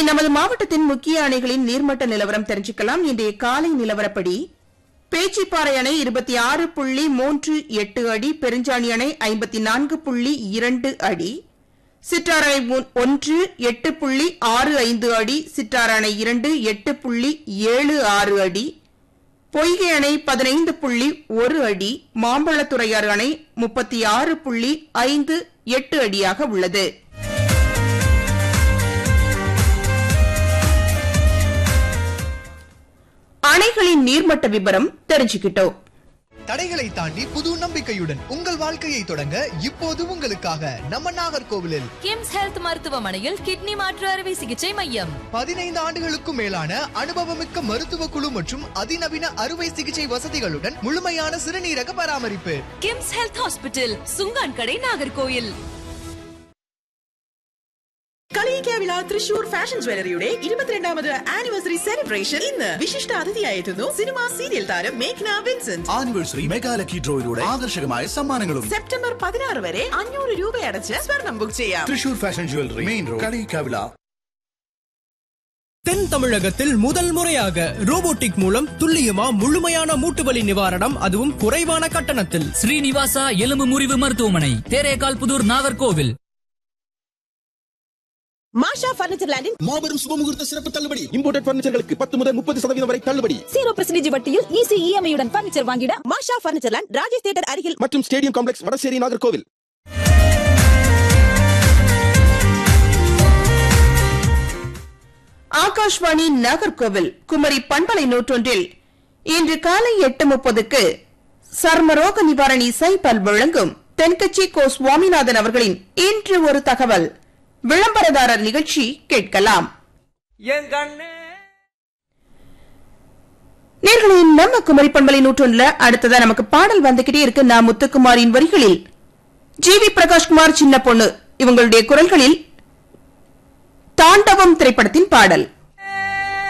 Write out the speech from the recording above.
நமது மாவட்டத்தின் முக்கிய அணைகளின் நீர்மட்ட நிலவரம் தெரிஞ்சுக்கலாம் இன்றைய காலை நிலவரப்படி பேச்சிப்பாறை அணை இருபத்தி ஆறு புள்ளி மூன்று எட்டு அடி பெருஞ்சாணி அணை ஐம்பத்தி நான்கு புள்ளி இரண்டு அடி சிற்றாரணை ஒன்- ஒன்று எட்டு புள்ளி ஆறு ஐந்து அடி சிற்றாரணை இரண்டு எட்டு புள்ளி ஏழு ஆறு அடி பொய்கை அணை பதினைந்து புள்ளி ஒரு அடி மாம்பழத்துறையாறு அணை முப்பத்தி ஆறு புள்ளி ஐந்து எட்டு அடியாக உள்ளது அணைகளின் நீர்மட்ட விவரம் தெரிஞ்சுக்கிட்டோம் தடைகளை தாண்டி புது நம்பிக்கையுடன் உங்கள் வாழ்க்கையை தொடங்க இப்போது உங்களுக்காக நம்ம நாகர்கோவிலில் கிம்ஸ் ஹெல்த் மருத்துவமனையில் கிட்னி மாற்று அறுவை சிகிச்சை மையம் பதினைந்து ஆண்டுகளுக்கும் மேலான அனுபவமிக்க மருத்துவ குழு மற்றும் அதிநவீன அறுவை சிகிச்சை வசதிகளுடன் முழுமையான சிறுநீரக பராமரிப்பு KIMS health hospital Sungan Kadai Nagercoil Kaliyakkavilai Thrissur fashion ജ്വല്ലറിയുടെ ഇരുപത്തിരണ്ടാമത് ആനിവേഴ്സറി സെലിബ്രേഷൻ ഇന്ന് വിശിഷ്ട അതിഥിയായെത്തുന്നു സിനിമാ സീരിയൽ താരം മേഘ്ന വിൻസെന്റ് ആനിവേഴ്സറി മെഗാ ലക്കി ഡ്രോയിലൂടെ ആകർഷകമായ സമ്മാനങ്ങളും സെപ്റ്റംബർ പതിനാറ് വരെ അഞ്ഞൂറ് രൂപയടച്ച് സ്വർണം ബുക്ക് ചെയ്യാം Thrissur fashion jewellery main road Kaliyakkavilai தென் தமிழகத்தில் முதல் முறையாக ரோபோட்டிக் மூலம் துல்லியமா முழுமையான மூட்டுவலி நிவாரணம் அதுவும் குறைவான கட்டணத்தில் ஸ்ரீனிவாசா எலும்பு முறிவு மருத்துவமனை தேரேகால் புதூர் நாகர்கோவில் മാഷ ഫർണിച്ചർ ലാൻഡിൽ மாபெரும் சுபமுகூர்த்த சிறப்பு தள்ளுபடி இம்போர்ட்டட் பர்னிச்சர்களுக்கு பத்து முதல் முப்பது சதவீதம் வரை தள்ளுபடி സീറോ പെർസെന്റേജ് വട്ടിയിൽ ഈസി ഇ എം ഐയുடன் ഫർണിച്ചർ വാങ്ങിട Masha furniture land Rajesh theatre അരികിൽ மற்றும் ஸ்டேடியம் காம்ப்ளெக்ஸ் வடசேரி நாகர்கோவில் ஆகாஷ்வாணி நாகர்கோவில் குமரி பண்பலை நூற்றொன்றில் இன்று காலை எட்டு முப்பதுக்கு சர்மரோக நிவாரணி சைபல் வழங்கும் தென்கட்சி கோ சுவாமிநாதன் அவர்களின் இன்று ஒரு தகவல் விளம்பரதாரர் நிகழ்ச்சி கேட்கலாம் நேர்களின் நம்ம குமரி பண்பலை நூற்றொன்றுல அடுத்ததா நமக்கு பாடல் வந்துகிட்டே இருக்கு நான் முத்துக்குமாரின் வரிகளில் ஜி வி பிரகாஷ்குமார் சின்ன பொண்ணு இவங்களுடைய குரல்களில் தாண்டவம் திரைப்படத்தின் பாடல்